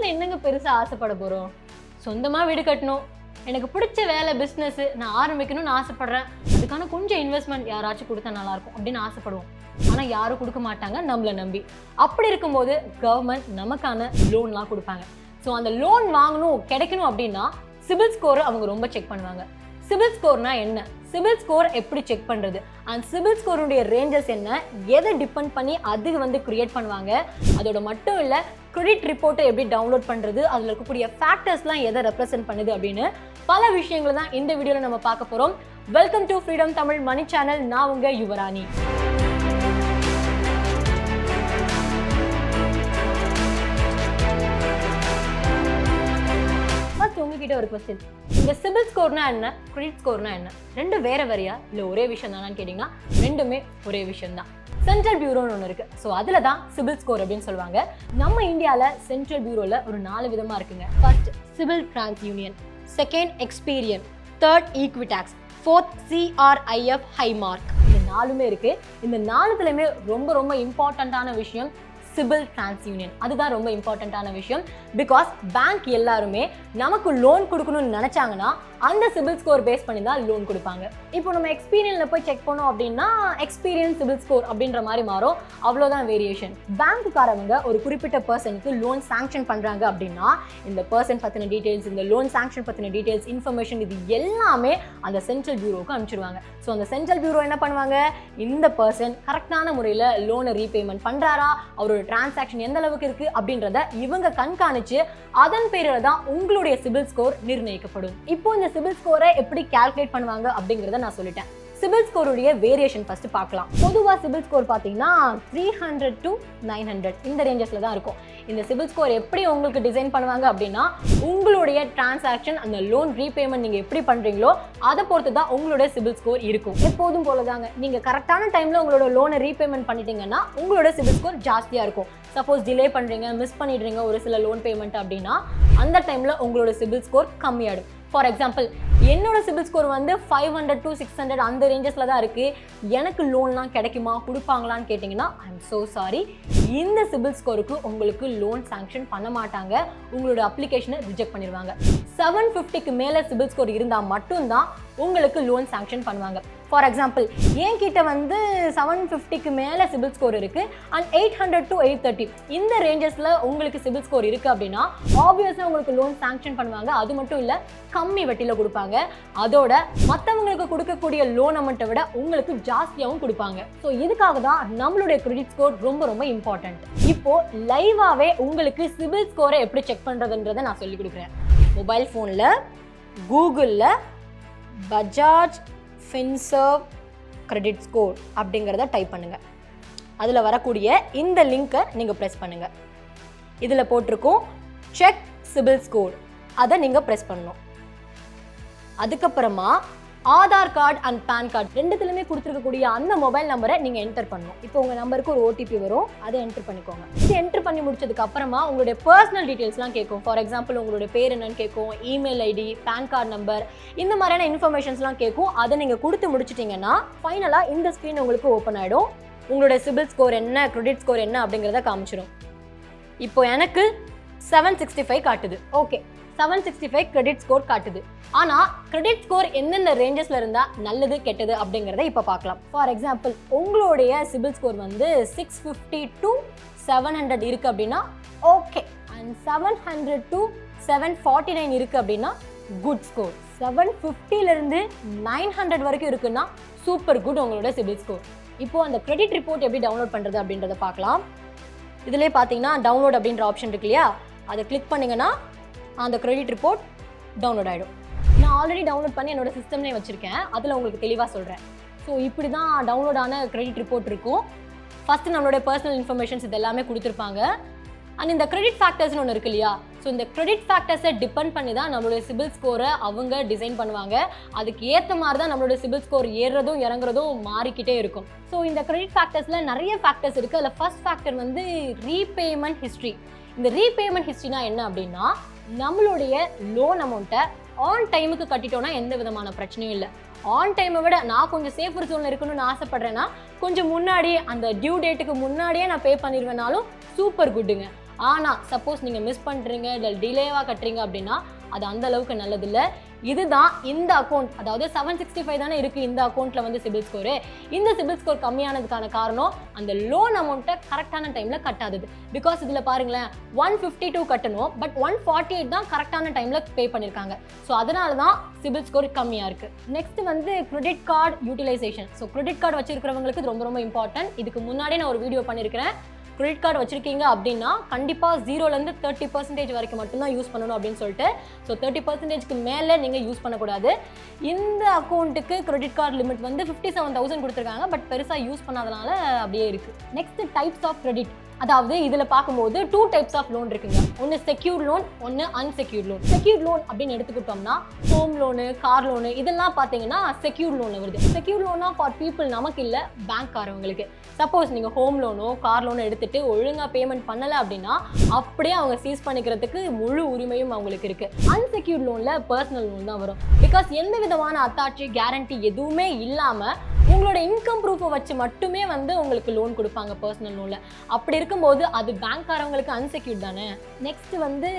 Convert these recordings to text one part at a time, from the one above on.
என்னங்க பெருசா ஆசைப்பட போறோம் சொந்தமா வீடு கட்டணும் எனக்கு பிடிச்ச வேலை பிஸ்னஸ் நான் ஆரம்பிக்கணும்னு ஆசைப்படுறேன் அதுக்கான கொஞ்சம் இன்வெஸ்ட்மெண்ட் யாராச்சும் கொடுத்தா நல்லா இருக்கும் அப்படின்னு ஆசைப்படுவோம் ஆனா யாரும் கொடுக்க மாட்டாங்க நம்மளை நம்பி அப்படி இருக்கும்போது கவர்மெண்ட் நமக்கான லோன்லாம் கொடுப்பாங்க ஸோ அந்த லோன் வாங்கணும் கிடைக்கணும் அப்படின்னா சிபில் ஸ்கோரை அவங்க ரொம்ப செக் பண்ணுவாங்க சிபில் ஸ்கோர்னா என்ன சிபில் ஸ்கோர் எப்படி செக் பண்றது அண்ட் சிபில் ஸ்கோருடைய ரேஞ்சஸ் என்ன எதை டிபெண்ட் பண்ணி அது வந்து கிரியேட் பண்ணுவாங்க அதோட மட்டும் இல்லை கிரெடிட் ரிப்போர்ட்டை எப்படி டவுன்லோட் பண்ணுறது அதில் இருக்கக்கூடிய ஃபேக்டர்ஸ்லாம் எதை ரெப்ரசென்ட் பண்ணுது அப்படின்னு பல விஷயங்களை தான் இந்த வீடியோவில் நம்ம பார்க்க போகிறோம் welcome to freedom Tamil Mani channel நான் உங்க யுவராணி ஃபர்ஸ்ட் உங்ககிட்ட ஒரு கொஸ்டின் இந்த சிபில் ஸ்கோர்னா என்ன கிரெடிட் ஸ்கோர்னா என்ன ரெண்டு வேற வேறையா இல்லை ஒரே விஷயம் தானான்னு கேட்டிங்கன்னா ரெண்டுமே ஒரே விஷயம் தான் சென்ட்ரல் பியூரோன்னு ஒன்று இருக்கு ஸோ அதில் தான் சிபில் ஸ்கோர் அப்படின்னு சொல்லுவாங்க நம்ம இந்தியாவில் சென்ட்ரல் பியூரோவில் ஒரு நாலு விதமாக இருக்குங்க first CIBIL TransUnion second Experian third Equifax fourth CRIF High Mark இந்த நாலுமே இருக்கு இந்த நாலுத்துலையுமே ரொம்ப ரொம்ப இம்பார்ட்டண்ட்டான விஷயம் சிபில் டிரான்ஸ் யூனியன் அதுதான் ரொம்ப இம்பார்ட்டண்ட்டான விஷயம் பிகாஸ் பேங்க் எல்லாருமே நமக்கு லோன் கொடுக்கணும்னு நினைச்சாங்கன்னா அந்த சிபில் ஸ்கோர் பேஸ் பண்ணி தான் லோன் கொடுப்பாங்க இப்போ நம்ம எக்ஸ்பீரியன்ல போய் செக் பண்ணோம் அப்படின்னா எக்ஸ்பீரியன்ஸ் சிபில் ஸ்கோர் அப்படின்ற மாதிரி மாறும் அவ்வளோதான் வேரியேஷன் பேங்க்குக்காரவங்க ஒரு குறிப்பிட்ட பர்சனுக்கு லோன் சாங்ஷன் பண்றாங்க அப்படின்னா இந்த பர்சன் பத்தின டீடைல்ஸ் இந்த லோன் சாங்ஷன் பத்தின டீடைல்ஸ் இன்ஃபர்மேஷன் இது எல்லாமே அந்த சென்ட்ரல் பியூரோக்கு அனுப்பிச்சிருவாங்க ஸோ அந்த சென்ட்ரல் பியூரோ என்ன பண்ணுவாங்க இந்த பர்சன் கரெக்டான முறையில் லோனை ரீபேமெண்ட் பண்றாரா அவரோட டிரான்சாக்ஷன் எந்த அளவுக்கு இருக்கு அப்படின்றத இவங்க கண்காணிச்சு அதன் பேரில் தான் உங்களுடைய சிபில் ஸ்கோர் நிர்ணயிக்கப்படும் இப்போ இந்த சிபில் ஸ்கோரை எப்படி கால்குலேட் பண்ணுவாங்க அப்படிங்கிறத நான் சொல்லிட்டேன் சிபில் ஸ்கோருடைய வேரியேஷன் ஃபர்ஸ்ட் பார்க்கலாம் பொதுவாக சிபில் ஸ்கோர் பார்த்தீங்கன்னா three hundred to nine hundred இந்த ரேஞ்சஸில் தான் இருக்கும் இந்த சிபில் ஸ்கோர் எப்படி உங்களுக்கு டிசைன் பண்ணுவாங்க அப்படின்னா உங்களுடைய டிரான்சாக்ஷன் அந்த லோன் ரீபேமெண்ட் நீங்கள் எப்படி பண்ணுறீங்களோ அதை பொறுத்து தான் உங்களோட சிபில் ஸ்கோர் இருக்கும் எப்போதும் போல தாங்க நீங்கள் கரெக்டான டைமில் உங்களோட லோனை ரீபேமெண்ட் பண்ணிட்டீங்கன்னா உங்களோட சிபில் ஸ்கோர் ஜாஸ்தியாக இருக்கும் சப்போஸ் டிலே பண்ணுறீங்க மிஸ் பண்ணிடுறீங்க ஒரு சில லோன் பேமெண்ட் அப்படின்னா அந்த டைமில் உங்களோட சிபில் ஸ்கோர் கம்மியாயிடும் ஃபார் எக்ஸாம்பிள் என்னோட சிபில் ஸ்கோர் வந்து five hundred to six hundred அந்த ரேஞ்சஸில் தான் இருக்குது எனக்கு லோன்லாம் கிடைக்குமா கொடுப்பாங்களான்னு கேட்டிங்கன்னா ஐ எம் ஸோ சாரி இந்த சிபில் ஸ்கோருக்கு உங்களுக்கு லோன் சாங்ஷன் பண்ண மாட்டாங்க உங்களோட அப்ளிகேஷனை ரிஜெக்ட் பண்ணிடுவாங்க செவன் ஃபிஃப்டிக்கு மேலே சிபில் ஸ்கோர் இருந்தால் மட்டும்தான் உங்களுக்கு லோன் சாங்ஷன் பண்ணுவாங்க ஃபார் எக்ஸாம்பிள் என் கிட்ட வந்து செவன் ஃபிஃப்டிக்கு மேலே சிபில் ஸ்கோர் இருக்குது and eight hundred to eight thirty இந்த ரேஞ்சஸில் உங்களுக்கு சிபில் ஸ்கோர் இருக்குது அப்படின்னா ஆப்வியஸாக உங்களுக்கு லோன் சாங்ஷன் பண்ணுவாங்க அது மட்டும் இல்லை கம்மி வட்டியில் கொடுப்பாங்க அதோட மற்றவங்களுக்கு கொடுக்கக்கூடிய லோன் அமௌண்ட்டை விட உங்களுக்கு ஜாஸ்தியாகவும் கொடுப்பாங்க ஸோ இதுக்காக தான் நம்மளுடைய கிரெடிட் ஸ்கோர் ரொம்ப ரொம்ப இம்பார்ட்டன்ட் இப்போ லைவாகவே உங்களுக்கு சிபில் ஸ்கோரை எப்படி செக் பண்ணுறதுன்றதை நான் சொல்லிக் கொடுக்குறேன் மொபைல் ஃபோனில் கூகுளில் பஜாஜ் ஃபின்சர்வ் கிரெடிட் ஸ்கோர் அப்படிங்கிறத டைப் பண்ணுங்கள் அதில் வரக்கூடிய இந்த லிங்க்கை நீங்கள் ப்ரெஸ் பண்ணுங்கள் இதில் போட்டிருக்கோம் செக் சிபில் ஸ்கோர் அதை நீங்கள் ப்ரெஸ் பண்ணணும் அதுக்கப்புறமா Aadhaar card and PAN card ரெண்டுத்துலையுமே கொடுத்துருக்கக்கூடிய அந்த மொபைல் நம்பரை நீங்கள் என்டர் பண்ணணும் இப்போ உங்கள் நம்பருக்கு ஒரு ஓடிபி வரும் அதை என்டர் பண்ணிக்கோங்க இது என்டர் பண்ணி முடிச்சதுக்கு அப்புறமா உங்களுடைய பர்சனல் டீட்டெயில்ஸ்லாம் கேட்கும் ஃபார் எக்ஸாம்பிள் உங்களுடைய பேர் என்னன்னு கேட்கும் email ID PAN card number இந்த மாதிரியான இன்ஃபர்மேஷன்ஸ்லாம் கேட்கும் அதை நீங்கள் கொடுத்து முடிச்சிட்டிங்கன்னா ஃபைனலாக இந்த ஸ்க்ரீன் உங்களுக்கு ஓப்பன் ஆகிடும் உங்களோட சிபில் ஸ்கோர் என்ன கிரெடிட் ஸ்கோர் என்ன அப்படிங்கிறத காமிச்சிடும் இப்போ எனக்கு செவன் சிக்ஸ்டி ஃபைவ் காட்டுது okay seven sixty five credit score காட்டுது ஆனால் கிரெடிட் ஸ்கோர் எந்தெந்த ரேஞ்சஸில் இருந்தால் நல்லது கெட்டது அப்படிங்கிறத இப்போ பார்க்கலாம் ஃபார் எக்ஸாம்பிள் உங்களுடைய சிபில் ஸ்கோர் வந்து six fifty to seven hundred இருக்குது அப்படின்னா okay and seven hundred to seven forty nine இருக்குது அப்படின்னா குட் ஸ்கோர் செவன் ஃபிஃப்டிலேருந்து நைன் ஹண்ட்ரட் வரைக்கும் இருக்குன்னா சூப்பர் குட் உங்களோட சிபில் ஸ்கோர் இப்போ அந்த கிரெடிட் ரிப்போர்ட் எப்படி டவுன்லோட் பண்ணுறது அப்படின்றத பார்க்கலாம் இதிலே பார்த்தீங்கன்னா டவுன்லோட் அப்படின்ற ஆப்ஷன் இருக்கு இல்லையா அதை கிளிக் பண்ணிங்கன்னா அந்த கிரெடிட் ரிப்போர்ட் டவுன்லோட் ஆகிடும் நான் ஆல்ரெடி டவுன்லோட் பண்ணி என்னோட சிஸ்டம்லேயே வச்சுருக்கேன் அதில் உங்களுக்கு தெளிவாக சொல்கிறேன் ஸோ இப்படி தான் டவுன்லோட் ஆன கிரெடிட் ரிப்போர்ட் இருக்கும் ஃபஸ்ட்டு நம்மளுடைய பர்சனல் இன்ஃபர்மேஷன்ஸ் இது எல்லாமே கொடுத்துருப்பாங்க அண்ட் இந்த கிரெடிட் ஃபேக்டர்ஸ்னு ஒன்று இருக்கு இல்லையா ஸோ இந்த கிரெடிட் ஃபேக்டர்ஸை டிபெண்ட் பண்ணி தான் நம்மளுடைய சிபில் ஸ்கோரை அவங்க டிசைன் பண்ணுவாங்க அதுக்கு ஏற்ற மாதிரி தான் நம்மளுடைய சிபில் ஸ்கோர் ஏறுறதும் இறங்குறதும் மாறிக்கிட்டே இருக்கும் ஸோ இந்த கிரெடிட் ஃபேக்டர்ஸில் நிறைய ஃபேக்டர்ஸ் இருக்குது அதில் ஃபர்ஸ்ட் ஃபேக்டர் வந்து ரீபேமெண்ட் ஹிஸ்ட்ரி இந்த ரீபேமெண்ட் ஹிஸ்ட்ரினா என்ன அப்படின்னா நம்மளுடைய லோன் அமௌண்ட்டை ஆன் டைமுக்கு கட்டிட்டோம்னா எந்த விதமான பிரச்சனையும் இல்லை ஆன் டைமை விட நான் கொஞ்சம் சேஃபர் ஜோனில் இருக்கணும்னு ஆசைப்படுறேன்னா கொஞ்சம் முன்னாடி அந்த டியூ டேட்டுக்கு முன்னாடியே நான் பே பண்ணிடுவேனாலும் சூப்பர் குட்டுங்க ஆனால் சப்போஸ் நீங்கள் மிஸ் பண்ணுறீங்க இல்லை டிலேவாக கட்டுறீங்க அப்படின்னா அது அந்த அளவுக்கு நல்லதில்லை இதுதான் இந்த அக்கௌண்ட் அதாவது செவன் சிக்ஸ்டி ஃபைவ் தானே இருக்குது இந்த அக்கௌண்ட்டில் வந்து சிபில் ஸ்கோரு இந்த சிபில் ஸ்கோர் கம்மியானதுக்கான காரணம் அந்த லோன் அமௌண்ட்டை கரெக்டான டைமில் கட்டாதது பிகாஸ் இதில் பாருங்களேன் ஒன் ஃபிஃப்டி டூ கட்டணும் பட் ஒன் ஃபார்ட்டி எயிட் தான் கரெக்டான டைமில் பே பண்ணியிருக்காங்க ஸோ அதனால தான் சிபில் ஸ்கோர் கம்மியாக இருக்குது நெக்ஸ்ட் வந்து credit card utilization so credit card வச்சிருக்கிறவங்களுக்கு இது ரொம்ப ரொம்ப இம்பார்ட்டன்ட் இதுக்கு முன்னாடி நான் ஒரு வீடியோ பண்ணியிருக்கிறேன் கிரெடிட் கார்டு வச்சிருக்கீங்க அப்படின்னா கண்டிப்பாக ஜீரோலேருந்து தேர்ட்டி பர்சன்டேஜ் வரைக்கும் மட்டும்தான் யூஸ் பண்ணணும் அப்படின்னு சொல்லிட்டு ஸோ தேர்ட்டி பர்சன்டேஜ்க்கு மேலே நீங்கள் யூஸ் பண்ணக்கூடாது இந்த அக்கௌண்ட்டுக்கு கிரெடிட் கார்டு லிமிட் வந்து ஃபிஃப்டி செவன் தௌசண்ட் கொடுத்துருக்காங்க பட் பெருசாக யூஸ் பண்ணாதனால அப்படியே இருக்குது நெக்ஸ்ட் டைப்ஸ் ஆஃப் கிரெடிட் அதாவது இதில் பார்க்கும்போது டூ டைப்ஸ் ஆஃப் லோன் இருக்குங்க ஒன்று செக்யூர்ட் லோன் ஒன்று அன்செக்யூர்ட் லோன் செக்யூர்ட் லோன் அப்படின்னு எடுத்துக்கிட்டோம்னா ஹோம் லோனு கார் லோனு இதெல்லாம் பார்த்தீங்கன்னா செக்யூர்ட் லோனில் வருது செக்யூர்ட் லோனா ஃபார் பீப்புள் நமக்கு இல்லை பேங்க்காரவங்களுக்கு சப்போஸ் நீங்கள் ஹோம் லோனோ கார் லோனோ எடுத்துட்டு ஒழுங்காக பேமெண்ட் பண்ணலை அப்படின்னா அப்படியே அவங்க சீஸ் பண்ணிக்கிறதுக்கு முழு உரிமையும் அவங்களுக்கு இருக்குது அன்செக்யூர்ட் லோனில் பர்சனல் லோன் தான் வரும் பிகாஸ் எந்த விதமான அத்தாட்சி கேரண்டி எதுவுமே இல்லாமல் உங்களோட இன்கம் ப்ரூஃபை வச்சு மட்டுமே வந்து உங்களுக்கு லோன் கொடுப்பாங்க பர்சனல் லோனில் அப்படி இருக்கும்போது அது பேங்க்காரவங்களுக்கு அன்செக்யூர்ட் தானே நெக்ஸ்ட் வந்து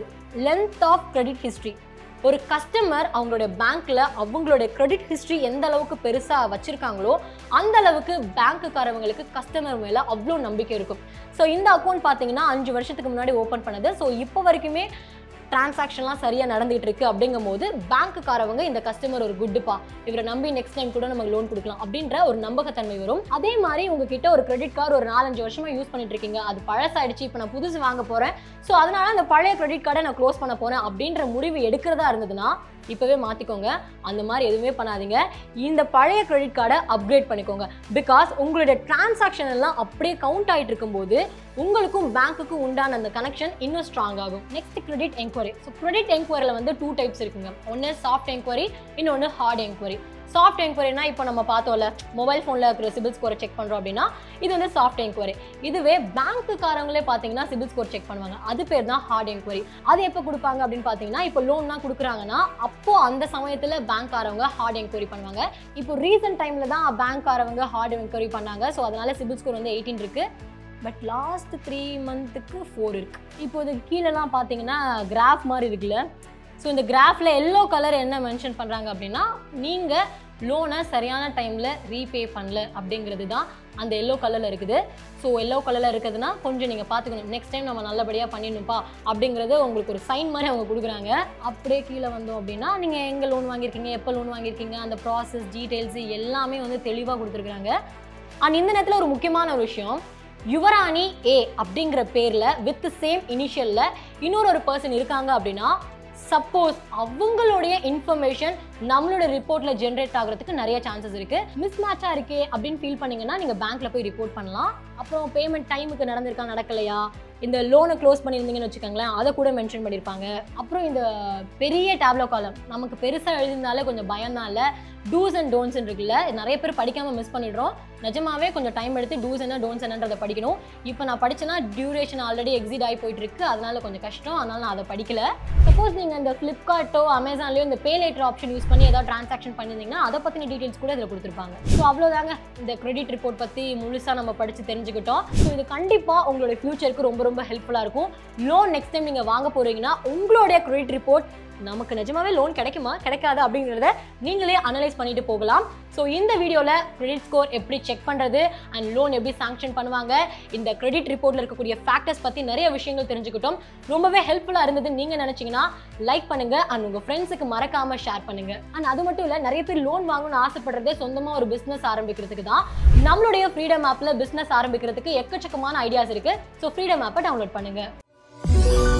லென்த் ஆஃப் கிரெடிட் ஹிஸ்ட்ரி ஒரு கஸ்டமர் அவங்களோட பேங்க்கில் அவங்களோட கிரெடிட் ஹிஸ்ட்ரி எந்த அளவுக்கு பெருசாக வச்சுருக்காங்களோ அந்த அளவுக்கு பேங்க்குக்காரவங்களுக்கு கஸ்டமர் மேலே அவ்வளோ நம்பிக்கை இருக்கும் ஸோ இந்த அக்கௌண்ட் பார்த்தீங்கன்னா அஞ்சு வருஷத்துக்கு முன்னாடி ஓப்பன் பண்ணது ஸோ இப்போ வரைக்குமே டிரான்சாக்ஷன்லாம் சரியாக நடந்துகிட்டு இருக்கு அப்படிங்கும் போது பேங்க்குக்காரவங்க இந்த கஸ்டமர் ஒரு குட்டுப்பா இவரை நம்பி நெக்ஸ்ட் டைம் கூட நமக்கு லோன் கொடுக்கலாம் அப்படின்ற ஒரு நம்பகத்தன்மை வரும் அதே மாதிரி உங்ககிட்ட ஒரு கிரெடிட் கார்டு ஒரு நாலஞ்சு வருஷமா யூஸ் பண்ணிட்டு இருக்கீங்க அது பழசாயிடுச்சு இப்போ நான் புதுசு வாங்க போறேன் ஸோ அதனால அந்த பழைய கிரெடிட் கார்டை நான் க்ளோஸ் பண்ண போறேன் அப்படின்ற முடிவு எடுக்கிறதா இருந்ததுன்னா இப்போவே மாற்றிக்கோங்க அந்த மாதிரி எதுவுமே பண்ணாதீங்க இந்த பழைய கிரெடிட் கார்டை அப்கிரேட் பண்ணிக்கோங்க பிகாஸ் உங்களுடைய டிரான்சாக்ஷன் எல்லாம் அப்படியே கவுண்ட் ஆகிட்டு இருக்கும்போது உங்களுக்கும் பேங்க்குக்கும் உண்டான அந்த கனெக்ஷன் இன்னும் ஸ்ட்ராங் ஆகும் next credit enquiry so credit என்கொயரியில் வந்து டூ டைப்ஸ் இருக்குங்க ஒன்று சாஃப்ட் என்கொயரி இன்னொன்று ஹார்ட் என்கொயரி சாஃப்ட் என்கொயரினா இப்போ நம்ம பார்த்தோம்ல மொபைல் ஃபோனில் இருக்கிற சிபில் ஸ்கோரை செக் பண்ணுறோம் அப்படின்னா இது வந்து சாஃப்ட் என்கொயரி இதுவே பேங்க்குக்காரங்களே பார்த்தீங்கன்னா சிபில் ஸ்கோர் செக் பண்ணுவாங்க அது பேர் தான் ஹார்ட் என்கொயரி அது எப்போ கொடுப்பாங்க அப்படின்னு பார்த்தீங்கன்னா இப்போ லோன்லாம் கொடுக்குறாங்கன்னா அப்போ அந்த சமயத்தில் பேங்க்காரவங்க ஹார்ட் என்கொயரி பண்ணுவாங்க இப்போ ரீசெண்ட் டைமில் தான் பேங்க்காரவங்க ஹார்ட் என்கொயரி பண்ணாங்க ஸோ அதனால சிபில் ஸ்கோர் வந்து எயிட்டீன் இருக்கு பட் லாஸ்ட் த்ரீ மந்த்துக்கு ஃபோர் இருக்கு இப்போ இது கீழெல்லாம் பார்த்தீங்கன்னா கிராஃப் மாதிரி இருக்குல்ல ஸோ இந்த கிராஃபில் எல்லோ கலர் என்ன மென்ஷன் பண்ணுறாங்க அப்படின்னா நீங்கள் லோனை சரியான டைமில் ரீபே பண்ணல அப்படிங்கிறது தான் அந்த எல்லோ கலரில் இருக்குது ஸோ எல்லோ கலரில் இருக்குதுன்னா கொஞ்சம் நீங்கள் பார்த்துக்கணும் நெக்ஸ்ட் டைம் நம்ம நல்லபடியாக பண்ணிடணும்ப்பா அப்படிங்கிறது உங்களுக்கு ஒரு சைன் மாதிரி அவங்க கொடுக்குறாங்க அப்படியே கீழே வந்தோம் அப்படின்னா நீங்கள் எங்கே லோன் வாங்கியிருக்கீங்க எப்போ லோன் வாங்கியிருக்கீங்க அந்த ப்ராசஸ் டீட்டெயில்ஸ் எல்லாமே வந்து தெளிவாக கொடுத்துருக்குறாங்க அண்ட் இந்த நேரத்தில் ஒரு முக்கியமான ஒரு விஷயம் யுவராணி ஏ அப்படிங்கிற பேரில் வித் சேம் இனிஷியலில் இன்னொரு ஒரு பர்சன் இருக்காங்க அப்படின்னா சப்போஸ் அவங்களுடைய இன்ஃபர்மேஷன் நம்மளோட ரிப்போர்ட்ல ஜென்ரேட் ஆகிறதுக்கு நிறைய சான்சஸ் இருக்கு மிஸ் மேட்சா இருக்கே அப்படின்னு ஃபீல் பண்ணீங்கன்னா நீங்க பேங்க்ல போய் ரிப்போர்ட் பண்ணலாம் அப்புறம் பேமெண்ட் டைமுக்கு நடந்திருக்கா நடக்கலையா இந்த லோனை க்ளோஸ் பண்ணியிருந்தீங்கன்னு வச்சுக்கோங்களேன் அதை கூட மென்ஷன் பண்ணியிருப்பாங்க அப்புறம் இந்த பெரிய டேப்லோ காலம் நமக்கு பெருசாக எழுதியிருந்தாலே கொஞ்சம் பயம் தான் இல்லை டூஸ் அண்ட் டோன்ஸ் இருக்குல்ல நிறைய பேர் படிக்காமல் மிஸ் பண்ணிடுறோம் நிஜமாவே கொஞ்சம் டைம் எடுத்து டூஸ் என்ன டோன்ஸ் என்னன்றதை படிக்கணும் இப்போ நான் படிச்சேன்னா டியூரேஷன் ஆல்ரெடி எக்ஸிட் ஆகி போயிட்டு இருக்கு அதனால கொஞ்சம் கஷ்டம் அதனால நான் அதை படிக்கல சப்போஸ் நீங்கள் இந்த ஃப்ளிப்கார்ட்டோ அமேசான்லையோ இந்த பே லேட்டர் ஆப்ஷன் யூஸ் பண்ணி ஏதாவது டிரான்சாக்ஷன் பண்ணியிருந்தீங்கன்னா அதை பற்றின டீட்டெயில்ஸ் கூட இதில் கொடுத்துருப்பாங்க ஸோ அவ்வளோதாங்க இந்த கிரெடிட் ரிப்போர்ட் பற்றி முழுசாக நம்ம படித்து தெரிஞ்சுக்கிட்டோம் ஸோ இது கண்டிப்பாக உங்களோட ஃபியூச்சருக்கு ரொம்ப ரொம்ப ஹெல்ப்ஃபுல்லாக இருக்கும் லோன் நெக்ஸ்ட் டைம் நீங்கள் வாங்க போகிறீங்கன்னா உங்களுடைய கிரெடிட் ரிப்போர்ட் நமக்கு நிஜமாவே லோன் கிடைக்குமா கிடைக்காதா அப்படிங்கிறத நீங்களே அனலைஸ் பண்ணிட்டு போகலாம் ஸோ இந்த வீடியோவில் கிரெடிட் ஸ்கோர் எப்படி செக் பண்ணுறது அண்ட் லோன் எப்படி சாங்ஷன் பண்ணுவாங்க இந்த கிரெடிட் ரிப்போர்ட்டில் இருக்கக்கூடிய ஃபேக்டர்ஸ் பற்றி நிறைய விஷயங்கள் தெரிஞ்சுக்கிட்டோம் ரொம்பவே ஹெல்ப்ஃபுல்லாக இருந்தது நீங்கள் நினச்சிங்கன்னா லைக் பண்ணுங்க அண்ட் உங்கள் ஃப்ரெண்ட்ஸுக்கு மறக்காம ஷேர் பண்ணுங்க அண்ட் அது மட்டும் இல்லை நிறைய பேர் லோன் வாங்கணும்னு ஆசைப்படுறதே சொந்தமாக ஒரு பிஸ்னஸ் ஆரம்பிக்கிறதுக்கு தான் நம்மளுடைய ஃப்ரீடம் ஆப்பில் பிஸ்னஸ் ஆரம்பிக்கிறதுக்கு எக்கச்சக்கமான ஐடியாஸ் இருக்குது ஸோ ஃப்ரீடம் ஆப்பை டவுன்லோட் பண்ணுங்க